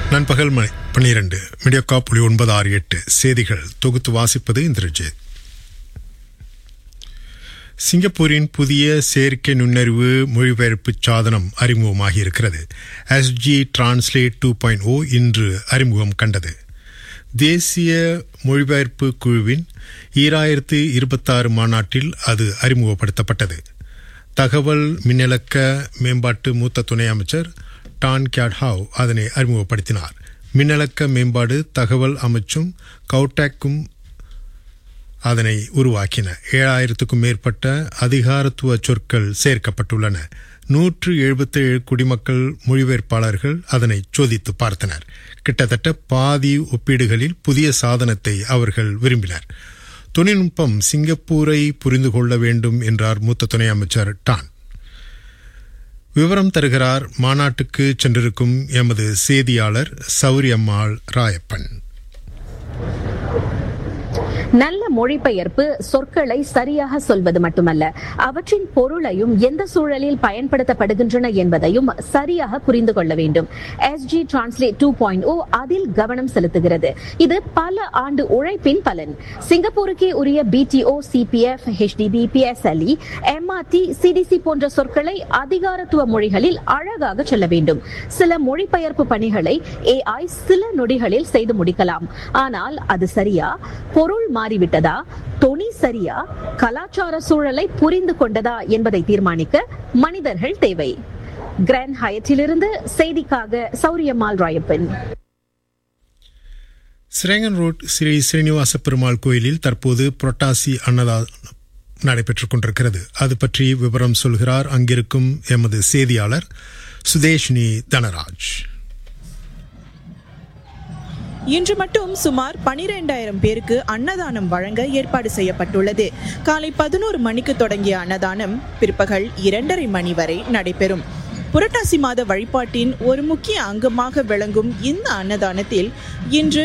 நண்பகல் மணி பன்னிரண்டு மீடியா புள்ளி ஒன்பது ஆறு எட்டு செய்திகள் தொகுத்து வாசிப்பது இந்திரஜித் சிங்கப்பூரின் புதிய செயற்கை நுண்ணறிவு மொழிபெயர்ப்பு சாதனம் அறிமுகமாகி இருக்கிறது SG translate two point O இன்று அறிமுகம் கண்டது தேசிய மொழிபெயர்ப்பு குழுவின் ஈராயிரத்து இருபத்தாறு மாநாட்டில் அது அறிமுகப்படுத்தப்பட்டது தகவல் மின்னலக்க மேம்பாட்டு மூத்த துணை அமைச்சர் டான் கியாட்ஹாவ் அதனை அறிமுகப்படுத்தினார் மின்னலக்க மேம்பாடு தகவல் அமைச்சும் கவுடாக்கும் அதனை உருவாக்கின ஏழாயிரத்துக்கும் மேற்பட்ட அதிகாரத்துவ சொற்கள் சேர்க்கப்பட்டுள்ளன நூற்று எழுபத்தேழு குடிமக்கள் மொழிபெயர்ப்பாளர்கள் அதனை சோதித்து பார்த்தனர் கிட்டத்தட்ட பாதி ஒப்பீடுகளில் புதிய சாதனத்தை அவர்கள் விரும்பினர் தொழில்நுட்பம் சிங்கப்பூரை புரிந்து கொள்ள வேண்டும் என்றார் மூத்த துணை அமைச்சர் டான் விவரம் தருகிறார் மாநாட்டுக்கு சென்றிருக்கும் எமது செய்தியாளர் சௌரியம்மாள் ராயப்பன் நல்ல மொழிபெயர்ப்பு சொற்களை சரியாக சொல்வது மட்டுமல்ல அவற்றின் பொருளையும் எந்த சூழலில் பயன்படுத்தப்படுகின்றன என்பதையும் சரியாக புரிந்து கொள்ள வேண்டும் S G translate two point O அதில் கவனம் செலுத்துகிறது இது பல ஆண்டு உழைப்பின் பலன் சிங்கப்பூருக்கே உரிய BTO CPF HDB PSLE MRT CDC போன்ற சொற்களை அதிகாரத்துவ மொழிகளில் அழகாக சொல்ல வேண்டும் சில மொழிபெயர்ப்பு பணிகளை ஏஐ சில நொடிகளில் செய்து முடிக்கலாம் ஆனால் அது சரியா பொருள் மாறிவிட்டதா தொனி சரியா கலாச்சார சூழலை புரிந்து கொண்டதா என்பதை தீர்மானிக்க மனிதர்கள் தேவை கிராண்ட் ஹயட்டிலிருந்து செய்திக்காக சௌரியம்மாள் ராயப்பன் சிரேங்கன் ரோட் ஸ்ரீ ஸ்ரீனிவாச பெருமாள் கோயிலில் தற்போது புரட்டாசி அன்னதானம் நடைபெற்றுக் கொண்டிருக்கிறது அது பற்றி விவரம் சொல்கிறார் அங்கிருக்கும் எமது செய்தியாளர் சுதேஷ்னி தனராஜ் இன்று மட்டும் சுமார் பனிரெண்டாயிரம் பேருக்கு அன்னதானம் வழங்க ஏற்பாடு செய்யப்பட்டுள்ளது காலை பதினோரு மணிக்கு தொடங்கிய அன்னதானம் பிற்பகல் இரண்டரை மணி வரை நடைபெறும் புரட்டாசி மாத வழிபாட்டின் ஒரு முக்கிய அங்கமாக விளங்கும் இந்த அன்னதானத்தில் இன்று